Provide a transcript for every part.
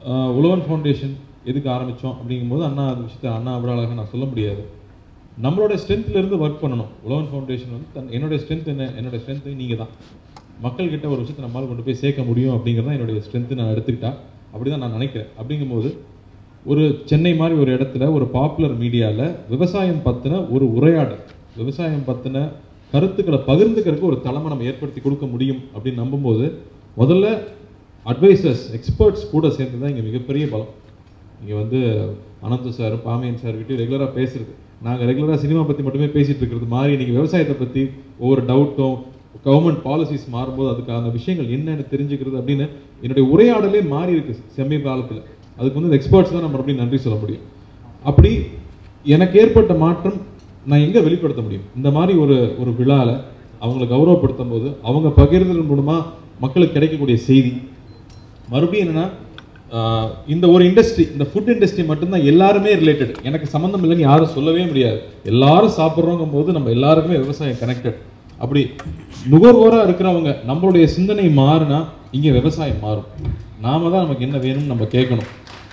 ஆஹ், உழவன் foundation எதுக்கு ஆரம்பித்தோம் அப்படிங்கும்போது அண்ணா அந்த விஷயத்தை அண்ணா அவ்வளோ அழகாக நான் சொல்ல முடியாது நம்மளோட ஸ்ட்ரென்த்ல இருந்து ஒர்க் பண்ணணும் உழவன் ஃபவுண்டேஷன் வந்து தன் என்னோட ஸ்ட்ரென்த் என்ன என்னோட ஸ்ட்ரென்த் நீங்கள் தான் மக்கள்கிட்ட ஒரு விஷயத்தை நம்மளால் கொண்டு போய் சேர்க்க முடியும் அப்படிங்கிறது தான் என்னுடைய ஸ்ட்ரென்த்து நான் எடுத்துக்கிட்டா அப்படி தான் நான் நினைக்கிறேன் அப்படிங்கும்போது ஒரு சென்னை மாதிரி ஒரு இடத்துல ஒரு பாப்புலர் மீடியாவில் விவசாயம் பற்றின ஒரு உரையாடல் விவசாயம் பற்றின கருத்துக்களை பகிர்ந்துக்கிறதுக்கு ஒரு தலைமை நம்ம ஏற்படுத்தி கொடுக்க முடியும் அப்படின்னு நம்பும்போது முதல்ல அட்வைசர்ஸ் எக்ஸ்பர்ட்ஸ் கூட சேர்ந்து தான் இங்கே மிகப்பெரிய பலம் இங்கே வந்து அனந்த சார் பாமையன் சார் கிட்ட ரெகுலராக பேசுறது நாங்கள் ரெகுலராக சினிமா பற்றி மட்டுமே பேசிட்டு இருக்கிறது மாதிரி இன்னைக்கு விவசாயத்தை பற்றி ஒவ்வொரு டவுட்டும் கவர்மெண்ட் பாலிசிஸ் மாறும்போது அதுக்கான விஷயங்கள் என்னென்னு தெரிஞ்சுக்கிறது அப்படின்னு என்னுடைய உரையாடலே மாறி இருக்கு செம்மை காலத்தில் அதுக்கு வந்து எக்ஸ்பர்ட்ஸ் தான் நம்ம மறுபடியும் நன்றி சொல்ல முடியும் அப்படி எனக்கு ஏற்பட்ட மாற்றம் நான் எங்கே வெளிப்படுத்த முடியும் இந்த மாதிரி ஒரு ஒரு விழாவில் அவங்களை கௌரவப்படுத்தும் போது அவங்க பகிர்தல் மூலமாக மக்களுக்கு கிடைக்கக்கூடிய செய்தி மறுபடியும் என்னன்னா ஆஹ் இந்த ஒரு இண்டஸ்ட்ரி இந்த ஃபுட் இண்டஸ்ட்ரி மட்டும்தான் எல்லாருமே ரிலேட்டட் எனக்கு சம்மந்தம் இல்லைன்னு யாரும் சொல்லவே முடியாது எல்லாரும் சாப்பிட்றோங்கும் போது நம்ம எல்லாருக்குமே விவசாயம் கனெக்டட் அப்படி நுகர்வோராக இருக்கிறவங்க நம்மளுடைய சிந்தனை மாறினா இங்கே விவசாயம் மாறும் நாம தான் நமக்கு என்ன வேணும்னு நம்ம கேட்கணும்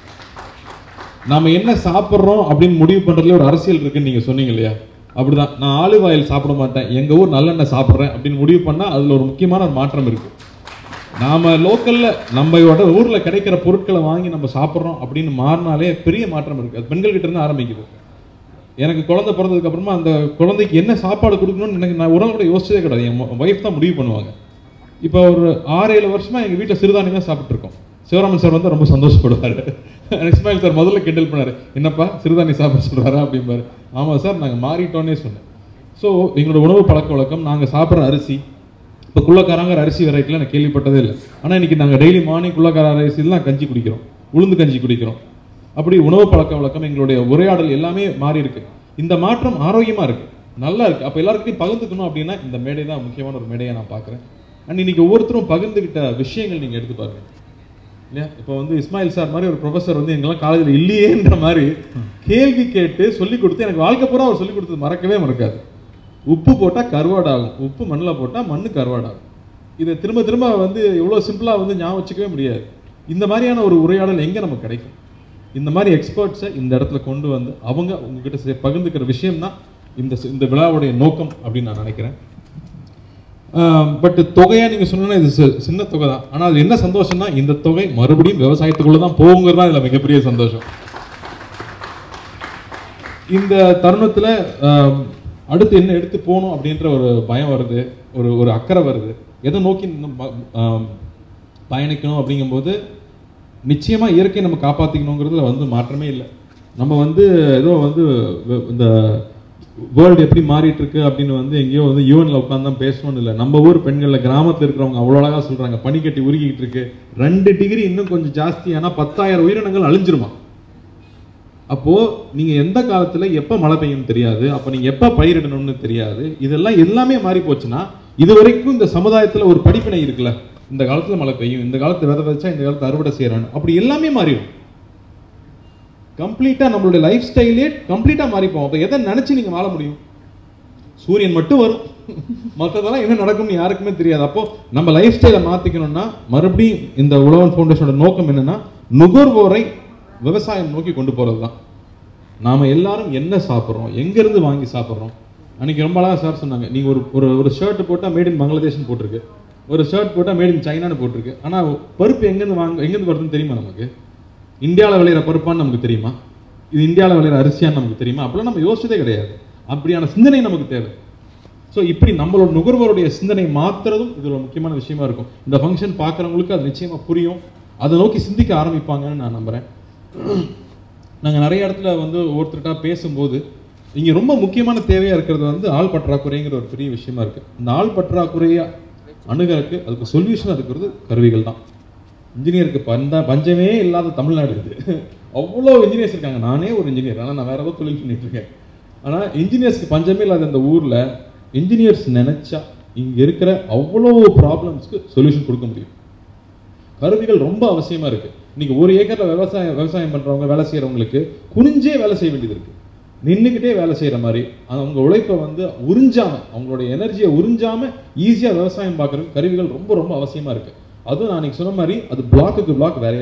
நாம என்ன சாப்பிட்றோம் அப்படின்னு முடிவு பண்றதுல ஒரு அரசியல் இருக்குன்னு நீங்க சொன்னீங்க இல்லையா அப்படிதான் நான் ஆலிவ் ஆயில் சாப்பிட மாட்டேன் எங்க ஊர் நல்லெண்ணெய் சாப்பிட்றேன் அப்படின்னு முடிவு பண்ணா அதுல ஒரு முக்கியமான ஒரு மாற்றம் இருக்கு நாம லோக்கல்ல நம்மளோட ஊர்ல கிடைக்கிற பொருட்களை வாங்கி நம்ம சாப்பிட்றோம் அப்படின்னு மாறினாலே பெரிய மாற்றம் இருக்கு அது பெண்கள் கிட்ட இருந்து ஆரம்பிக்குது எனக்கு குழந்தை பிறந்ததுக்கு அப்புறமா அந்த குழந்தைக்கு என்ன சாப்பாடு கொடுக்கணும்னு எனக்கு நான் உடல் கூட யோசிச்சதே கிடையாது என் ஒய்ஃப் தான் முடிவு பண்ணுவாங்க இப்போ ஒரு ஆறு ஏழு வருஷமா எங்க வீட்டில் சிறுதானியம் தான் சாப்பிட்டு இருக்கோம் சிவராமன் சார் வந்து ரொம்ப சந்தோஷப்படுவார் இஸ்மாயில் சார் முதல்ல கிண்டல் பண்ணாரு என்னப்பா சிறுதானியம் சாப்பிட சொல்றாரா அப்படிம்பாரு ஆமா சார் நாங்க மாறிட்டோன்னே சொன்னேன் ஸோ எங்களோட உணவு பழக்க வழக்கம் நாங்க சாப்பிட்ற அரிசி இப்போ குள்ளக்காரங்கிற அரிசி வெரைட்டிலாம் நான் கேள்விப்பட்டதே இல்லை ஆனால் இன்னைக்கு நாங்கள் டெய்லி மார்னிங் குள்ளக்கார அரிசிலாம் கஞ்சி குடிக்கிறோம் உளுந்து கஞ்சி குடிக்கிறோம் அப்படி உணவு பழக்க வழக்கம் எங்களுடைய உரையாடல் எல்லாமே மாறி இருக்கு இந்த மாற்றம் ஆரோக்கியமா இருக்கு நல்லா இருக்கு அப்போ எல்லாருக்கிட்டையும் பகிர்ந்துக்கணும் அப்படின்னா இந்த மேடை தான் முக்கியமான ஒரு மேடையை நான் பார்க்குறேன் அண்ட் இன்னைக்கு ஒவ்வொருத்தரும் பகிர்ந்துக்கிட்ட விஷயங்கள் நீங்கள் எடுத்து பாருங்க இல்லையா இப்போ வந்து இஸ்மாயில் சார் மாதிரி ஒரு ப்ரொஃபஸர் வந்து எங்கெல்லாம் காலேஜில் இல்லையேன்ற மாதிரி கேள்வி கேட்டு சொல்லி கொடுத்து எனக்கு வாழ்க்கை பூரா அவர் சொல்லி கொடுத்தது மறக்கவே மறக்காது உப்பு போட்டால் கருவாடாகும் உப்பு மண்ணில் போட்டால் மண்ணு கருவாடாகும் இதை திரும்ப திரும்ப வந்து எவ்வளோ சிம்பிளாக வந்து ஞாபகம் வச்சுக்கவே முடியாது இந்த மாதிரியான ஒரு உரையாடல் எங்கே நமக்கு கிடைக்கும் இந்த மாதிரி எக்ஸ்பர்ட்ஸை இந்த இடத்துல கொண்டு வந்து அவங்க உங்ககிட்ட சே- பகிர்ந்துக்கிற விஷயம் தான் இந்த சி- இந்த விழாவுடைய நோக்கம் அப்படின்னு நான் நினைக்கிறேன் பட் தொகையா நீங்க சொன்னா இது சி- சின்ன தொகை தான் ஆனால் அது என்ன சந்தோஷம்னா இந்த தொகை மறுபடியும் விவசாயத்துக்குள்ள தான் போகுங்கிறது தான் இதுல மிகப்பெரிய சந்தோஷம் இந்த தருணத்துல ஆம், அடுத்து என்ன எடுத்து போகணும் அப்படின்ற ஒரு பயம் வருது ஒரு ஒரு அக்கறை வருது எதை நோக்கி இன்னும் ப- ஆம், பயணிக்கணும் அப்படிங்கும்போது நிச்சயமா இயற்கையை நம்ம காப்பாத்திக்கணுங்கிறதுல வந்து மாற்றமே இல்லை நம்ம வந்து ஏதோ வந்து வ- இந்த வேர்ல்டு எப்படி மாறிட்டு இருக்கு அப்படின்னு வந்து எங்கேயோ வந்து யூஎன்ல உட்காந்து தான் பேசணும்னு இல்லை நம்ம ஊர் பெண்கள்ல கிராமத்துல இருக்கிறவங்க அவ்வளோ அழகா சொல்றாங்க பனிக்கட்டி உருகிட்டு இருக்கு ரெண்டு டிகிரி இன்னும் கொஞ்சம் ஜாஸ்தி ஆனா பத்தாயிரம் உயிரினங்கள் அழிஞ்சிருமா அப்போ நீங்க எந்த காலத்துல எப்ப மழை பெய்யும்னு தெரியாது அப்ப நீங்க எப்ப பயிரிடணும்னு தெரியாது இதெல்லாம் எல்லாமே மாறி போச்சுன்னா இது வரைக்கும் இந்த சமுதாயத்துல ஒரு படிப்பினை இருக்குல்ல இந்த காலத்துல மழை பெய்யும் இந்த காலத்துல விதை விதைச்சா இந்த காலத்துல அறுவடை செய்யறாங்க அப்படி எல்லாமே மாறிடும் கம்ப்ளீட்டா நம்மளுடைய லைஃப் ஸ்டைலே கம்ப்ளீட்டா மாறிப்போம் அப்ப எதை நினைச்சு நீங்க வாழ முடியும் சூரியன் மட்டும் வரும் மற்றதெல்லாம் என்ன நடக்கும்னு யாருக்குமே தெரியாது அப்போ நம்ம லைஃப் ஸ்டைலை மாத்திக்கணும்னா மறுபடியும் இந்த உழவன் ஃபவுண்டேஷனோட நோக்கம் என்னன்னா நுகர்வோரை விவசாயம் நோக்கி கொண்டு போறது தான் நாம எல்லாரும் என்ன சாப்பிட்றோம் எங்க இருந்து வாங்கி சாப்பிட்றோம் அன்னைக்கு ரொம்ப அழகா சார் சொன்னாங்க நீங்க ஒரு ஒரு ஒரு ஷர்ட் போட்டா மேட் இன் பங்களாதேஷ்னு போட்டிருக்கு ஒரு ஷர்ட் போட்டா மேட் இன் சைனான்னு போட்டிருக்கு ஆனா பருப்பு எங்கேருந்து வாங்க எங்கேருந்து வருதுன்னு தெரியுமா நமக்கு இந்தியாவில் விளையிற பருப்பான்னு நமக்கு தெரியுமா இது இந்தியாவில் விளையிற அரிசியான்னு நமக்கு தெரியுமா அப்படிலாம் நம்ம யோசிச்சதே கிடையாது அப்படியான சிந்தனை நமக்கு தேவை ஸோ இப்படி நம்மளோட நுகர்வோருடைய சிந்தனை மாத்துறதும் இது ஒரு முக்கியமான விஷயமா இருக்கும் இந்த ஃபங்க்ஷன் பார்க்குறவங்களுக்கு அது நிச்சயமா புரியும் அதை நோக்கி சிந்திக்க ஆரம்பிப்பாங்கன்னு நான் நம்புறேன் நாங்கள் நிறைய இடத்துல வந்து ஒவ்வொருத்தர்கிட்ட பேசும்போது இங்கே ரொம்ப முக்கியமான தேவையாக இருக்கிறது வந்து ஆள் பற்றாக்குறைங்கிற ஒரு பெரிய விஷயமா இருக்குது இந்த ஆள் பற்றாக்குறையை அணுகிறதுக்கு அதுக்கு சொல்யூஷன் இருக்கிறது கருவிகள் தான் இன்ஜினியருக்கு பந்த பஞ்சமே இல்லாத தமிழ்நாடு இது அவ்வளோ இன்ஜினியர்ஸ் இருக்காங்க நானே ஒரு இன்ஜினியர் ஆனால் நான் வேற ஏதோ தொழில் பண்ணிட்டு இருக்கேன் ஆனால் இன்ஜினியர்ஸ்க்கு பஞ்சமே இல்லாத இந்த ஊரில் இன்ஜினியர்ஸ் நினைச்சா இங்கே இருக்கிற அவ்வளோ ப்ராப்ளம்ஸ்க்கு சொல்யூஷன் கொடுக்க முடியும் கருவிகள் ரொம்ப அவசியமா இருக்கு இன்னைக்கு ஒரு ஏக்கர்ல விவசாயம் விவசாயம் பண்றவங்க வேலை செய்யறவங்களுக்கு குனிஞ்சே வேலை செய்ய வேண்டியது இருக்கு நின்றுக்கிட்டே வேலை செய்யற மாதிரி அவங்க உழைப்பை வந்து உறிஞ்சாம அவங்களுடைய எனர்ஜியை உறிஞ்சாம ஈஸியா விவசாயம் பார்க்கறதுக்கு கருவிகள் ரொம்ப ரொம்ப அவசியமா இருக்கு அதுவும் நான் அன்னைக்கு சொன்ன மாதிரி அது பிளாக்குக்கு பிளாக் வேறையா இருக்கு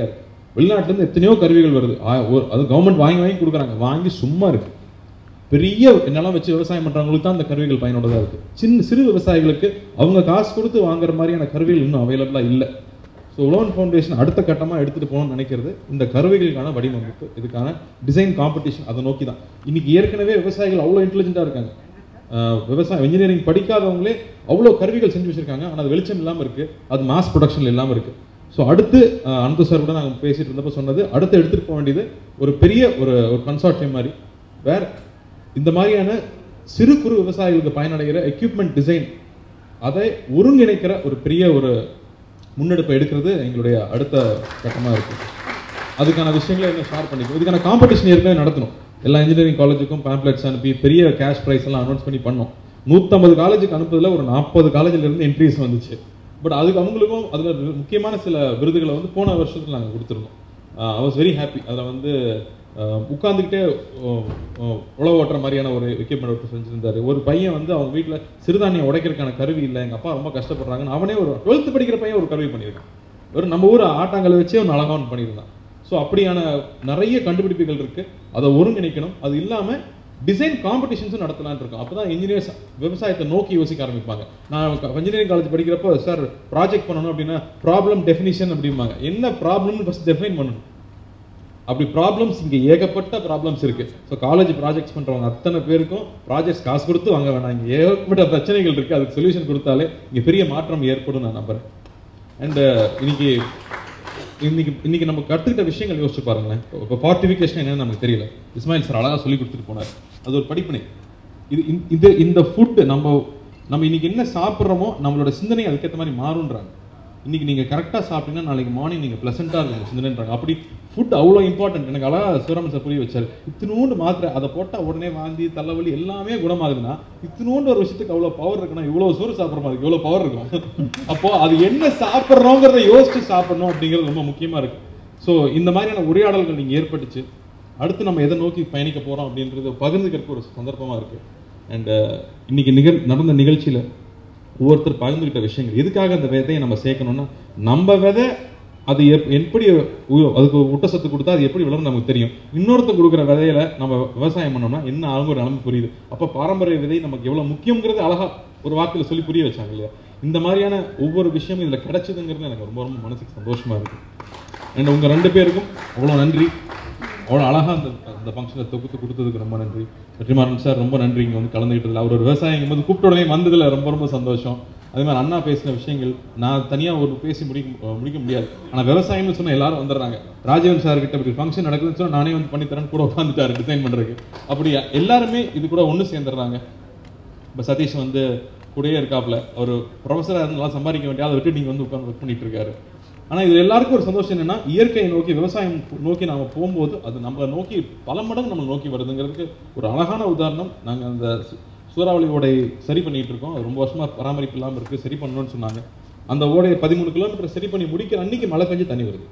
வெளிநாட்டுலேருந்து எத்தனையோ கருவிகள் வருது ஆ- ஒரு- அது கவர்மெண்ட் வாங்கி வாங்கி கொடுக்குறாங்க வாங்கி சும்மா இருக்கு பெரிய நிலம் வச்சு விவசாயம் பண்றவங்களுக்கு தான் அந்த கருவிகள் பயனுள்ளதா இருக்கு சின்ன சிறு விவசாயிகளுக்கு அவங்க காசு கொடுத்து வாங்குற மாதிரியான கருவிகள் இன்னும் அவைலபிளா இல்லை ஸோ உழவன் ஃபவுண்டேஷன் அடுத்த கட்டமா எடுத்துட்டு போகணும்னு நினைக்கிறது இந்த கருவிகளுக்கான வடிவமைப்பு இதுக்கான டிசைன் காம்படிஷன் அதை நோக்கி தான் இன்னைக்கு ஏற்கனவே விவசாயிகள் அவ்வளோ இன்டெலிஜென்ட்டாக இருக்காங்க ஆஹ் விவசாயம் இன்ஜினியரிங் படிக்காதவங்களே அவ்வளோ கருவிகள் செஞ்சு வச்சிருக்காங்க ஆனால் அது வெளிச்சம் இல்லாமல் இருக்கு அது மாஸ் ப்ரொடக்ஷன் இல்லாமல் இருக்கு ஸோ அடுத்து ஆஹ் அனந்த சார் கூட நாங்கள் பேசிட்டு இருந்தப்ப சொன்னது அடுத்து எடுத்துட்டு போக வேண்டியது ஒரு பெரிய ஒரு ஒரு கன்சார்டியம் மாதிரி வேற இந்த மாதிரியான சிறு குறு விவசாயிகளுக்கு பயனடைகிற எக்யூப்மெண்ட் டிசைன் அதை ஒருங்கிணைக்கிற ஒரு பெரிய ஒரு முன்னெடுப்பை எடுக்கிறது எங்களுடைய அடுத்த கட்டமாக இருக்கு அதுக்கான விஷயங்களை என்ன ஷேர் பண்ணிக்கோ இதுக்கான காம்படிஷன் ஏற்கனவே நடத்தணும் எல்லா இன்ஜினியரிங் காலேஜுக்கும் பேம்ப்ளெட்ஸ் அனுப்பி பெரிய கேஷ் ப்ரைஸ் எல்லாம் அனௌன்ஸ் பண்ணி பண்ணோம் நூற்றம்பது காலேஜுக்கு அனுப்புறதுல ஒரு நாற்பது காலேஜில் இருந்து என்ட்ரிஸ் வந்துச்சு பட் அதுக்கு அவங்களுக்கும் அதில் முக்கியமான சில விருதுகளை வந்து போன வருஷத்துல நாங்கள் கொடுத்துருந்தோம் ஐ வாஸ் வெரி ஹாப்பி அதில் வந்து அஹ், உட்கார்ந்துக்கிட்டே அஹ், அஹ், உழவு ஓட்டுற மாதிரியான ஒரு எக்யூப்மெண்ட் ஒருத்தர் செஞ்சிருந்தாரு ஒரு பையன் வந்து அவங்க வீட்டில் சிறுதானியம் உடைக்கிறதுக்கான கருவி இல்லை எங்கள் அப்பா ரொம்ப கஷ்டப்படுறாங்கன்னு அவனே ஒரு டுவெல்த் படிக்கிற பையன் ஒரு கருவி பண்ணியிருக்கான் ஒரு நம்ம ஊர் ஆட்டாங்கல் வச்சே ஒரு அழகான பண்ணியிருந்தான் ஸோ அப்படியான நிறைய கண்டுபிடிப்புகள் இருக்கு அதை ஒருங்கிணைக்கணும் அது இல்லாம டிசைன் காம்படிஷன்ஸும் நடத்தலாம்னு இருக்கோம் அப்பதான் இன்ஜினியர்ஸ் விவசாயத்தை நோக்கி யோசிக்க ஆரம்பிப்பாங்க நான் இன்ஜினியரிங் காலேஜ் படிக்கிறப்போ சார் ப்ராஜெக்ட் பண்ணணும் அப்படின்னா ப்ராப்ளம் டெஃபினிஷன் அப்படிம்பாங்க என்ன ப்ராப்ளம்னு ஃபர்ஸ்ட் டெஃபைன் பண்ணணும் அப்படி ப்ராப்ளம்ஸ் இங்க ஏகப்பட்ட ப்ராப்ளம்ஸ் இருக்கு ஸோ காலேஜ் ப்ராஜெக்ட்ஸ் பண்றவங்க அத்தனை பேருக்கும் ப்ராஜெக்ட்ஸ் காசு கொடுத்து வாங்க வேணாம் இங்க ஏகப்பட்ட பிரச்சனைகள் இருக்கு அதுக்கு சொல்யூஷன் கொடுத்தாலே இங்க பெரிய மாற்றம் ஏற்படும் நான் நம்புறேன் அண்ட் இன்னைக்கு இன்னைக்கு இன்னைக்கு நம்ம கற்றுக்கிட்ட விஷயங்கள் யோசிச்சு பாருங்களேன் இப்போ ஃபார்ட்டிஃபிகேஷன் என்னன்னு நமக்கு தெரியல இஸ்மாயில் சார் அழகா சொல்லி கொடுத்துட்டு போனார் அது ஒரு படிப்பினை இது இந்த- இது இந்த ஃபுட் நம்ம நம்ம இன்னைக்கு என்ன சாப்பிட்றோமோ நம்மளோட சிந்தனை அதுக்கேற்ற மாதிரி மாறுன்றாங்க இன்னைக்கு நீங்க கரெக்டாக சாப்பிட்டீங்கன்னா நாளைக்கு மார்னிங் நீங்க ப்ளசண்ட்டாக இருக்கும் உங்க சிந்தனைன்றாங்க அப்படி ஃபுட் அவ்வளோ இம்பார்ட்டன்ட் எனக்கு அழகா சிவராமன் சார் புரிய வச்சார் இத்தினூண்டு மாத்திரை அதை போட்டால் உடனே வாந்தி தலைவலி எல்லாமே குணமாகுதுன்னா இத்தினூண்டு ஒரு விஷயத்துக்கு அவ்வளோ பவர் இருக்குன்னா இவ்வளோ சோறு சாப்பிட்ற மாதிரி இவ்வளோ பவர் இருக்கும் அப்போ அது என்ன சாப்பிட்றோங்கிறத யோசிச்சு சாப்பிடணும் அப்படிங்கிறது ரொம்ப முக்கியமா இருக்கு ஸோ இந்த மாதிரியான உரையாடல்கள் நீங்க ஏற்பட்டுச்சு அடுத்து நம்ம எதை நோக்கி பயணிக்க போறோம் அப்படின்றது பகிர்ந்துக்கிறதுக்கு ஒரு சந்தர்ப்பமா இருக்கு அண்ட் இன்னைக்கு நிகழ் நடந்த நிகழ்ச்சியில ஒவ்வொருத்தர் பகிர்ந்துகிட்ட விஷயங்கள் எதுக்காக அந்த விதையை நம்ம சேர்க்கணும்னா நம்ம விதை அது எப் எப்படி உ- அதுக்கு ஊட்டச்சத்து கொடுத்தா அது எப்படி வளரும் நமக்கு தெரியும் இன்னொருத்தர் கொடுக்குற விதையில நம்ம விவசாயம் பண்ணோம்னா என்ன ஆகும் ஒரு நிலைமை புரியுது அப்ப பாரம்பரிய விதை நமக்கு எவ்வளவு முக்கியங்கிறது அழகா ஒரு வார்த்தையில சொல்லி புரிய வச்சாங்க இல்லையா இந்த மாதிரியான ஒவ்வொரு விஷயமும் இதுல கிடைச்சதுங்கிறது எனக்கு ரொம்ப ரொம்ப மனசுக்கு சந்தோஷமா இருக்கு அண்ட் உங்க ரெண்டு பேருக்கும் அவ்வளோ நன்றி அவ்வளோ அழகா அந்த அந்த ஃபங்க்ஷனை தொகுத்து கொடுத்ததுக்கு ரொம்ப நன்றி வெற்றிமாறன் சார் ரொம்ப நன்றி இங்கே வந்து கலந்துக்கிட்டதுல அவர் ஒரு விவசாயிங்கும் போது கூப்பிட்ட உடனே வந்ததுல ரொம்ப ரொம்ப சந்தோஷம் அதே மாதிரி அண்ணா பேசின விஷயங்கள் நான் தனியாக ஒரு பேசி முடிக்க முடிக்க முடியாது ஆனால் விவசாயம்னு சொன்னா எல்லாரும் வந்துடுறாங்க ராஜீவன் சார் கிட்ட இப்படி ஃபங்க்ஷன் நடக்குதுன்னு சொன்னா நானே வந்து பண்ணி தரேன் கூட உட்காந்துட்டாரு டிசைன் பண்றதுக்கு அப்படி எல்லாருமே இது கூட ஒன்று சேர்ந்துடுறாங்க இப்போ சதீஷ் வந்து கூடயே இருக்காப்புல அவர் ப்ரொஃபஸராக இருந்து நல்லா சம்பாதிக்க வேண்டிய அதை விட்டு நீங்கள் வந்து உட்காந்து ஒர்க் பண்ணிட்டு இருக்காரு ஆனால் இது எல்லாருக்கும் ஒரு சந்தோஷம் என்னன்னா இயற்கையை நோக்கி விவசாயம் நோக்கி நாம போகும்போது அது நம்மளை நோக்கி பல மடங்கு நம்ம நோக்கி வருதுங்கிறதுக்கு ஒரு அழகான உதாரணம் நாங்கள் அந்த சு- சூறாவளி ஓடை சரி பண்ணிட்டு இருக்கோம் அது ரொம்ப வருஷமா பராமரிப்பு இல்லாமல் இருக்கு சரி பண்ணணும்னு சொன்னாங்க அந்த ஓடையை பதிமூணு கிலோமீட்டர் சரி பண்ணி முடிக்கிற அன்னைக்கு மழை பெஞ்சு தண்ணி வருது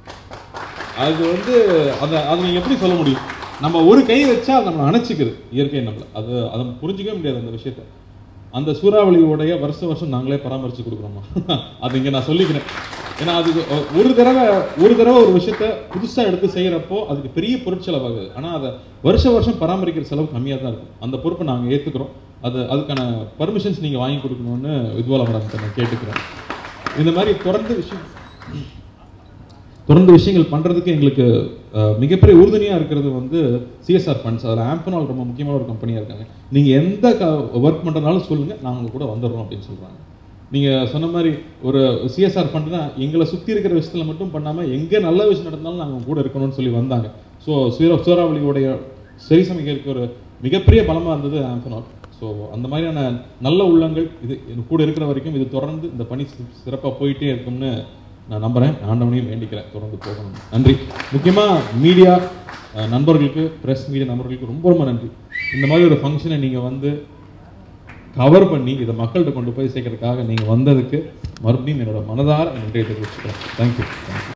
அது வந்து அதை அதை நீங்க எப்படி சொல்ல முடியும் நம்ம ஒரு கை வச்சா அது நம்மளை அணைச்சிக்குது இயற்கை நம்மளை அது அதை புரிஞ்சிக்கவே முடியாது அந்த விஷயத்த அந்த சூறாவளியோடைய வருஷம் வருஷம் நாங்களே பராமரிச்சு கொடுக்குறோமா அது இங்க நான் சொல்லிக்கிறேன் ஏன்னா அது ஒரு தடவை ஒரு தடவை ஒரு விஷயத்த புதுசா எடுத்து செய்யறப்போ அதுக்கு பெரிய பொருட்செலவாகுது ஆனா அதை வருஷம் வருஷம் பராமரிக்கிற செலவு கம்மியா தான் இருக்கும் அந்த பொறுப்பை நாங்க ஏத்துக்கிறோம் அது அதுக்கான பர்மிஷன்ஸ் நீங்க வாங்கி கொடுக்கணும்னு வித்வாலா மேடம் நான் கேட்டுக்கிறேன் இந்த மாதிரி தொடர்ந்து விஷயம் தொடர்ந்து விஷயங்கள் பண்றதுக்கு எங்களுக்கு அஹ், மிகப்பெரிய உறுதுணையா இருக்கிறது வந்து சிஎஸ்ஆர் ஃபண்ட்ஸ் அதில் ஆம்பனால் ரொம்ப முக்கியமான ஒரு கம்பெனியா இருக்காங்க நீங்க எந்த ஒர்க் பண்றதுனாலும் சொல்லுங்க நாங்க உங்க கூட வந்துடுறோம் அப்படின்னு சொல்றாங்க நீங்க சொன்ன மாதிரி ஒரு சிஎஸ்ஆர் ஃபண்ட்னா எங்களை சுத்தி இருக்கிற விஷயத்துல மட்டும் பண்ணாம எங்க நல்ல விஷயம் நடந்தாலும் நாங்க உங்க கூட இருக்கணும்னு சொல்லி வந்தாங்க ஸோ சூர சூறாவளியோடைய சரி சமைக்கிறதுக்கு ஒரு மிகப்பெரிய பலமா இருந்தது ஆம்பனால் ஸோ அந்த மாதிரியான நல்ல உள்ளங்கள் இது இது கூட இருக்கிற வரைக்கும் இது தொடர்ந்து இந்த பணி சி- சிறப்பா போயிட்டே இருக்கும்னு நான் நம்புறேன் ஆண்டவனையும் வேண்டிக்கிறேன் தொடர்ந்து போகணும் நன்றி முக்கியமா மீடியா நண்பர்களுக்கு பிரஸ் மீடியா நண்பர்களுக்கு ரொம்ப ரொம்ப நன்றி இந்த மாதிரி ஒரு ஃபங்க்ஷனை நீங்க வந்து கவர் பண்ணி இதை மக்கள்கிட்ட கொண்டு போய் சேர்க்கறதுக்காக நீங்க வந்ததுக்கு மறுபடியும் என்னோட மனதார நன்றியை தெரிவிச்சுக்கிறேன் தேங்க்யூ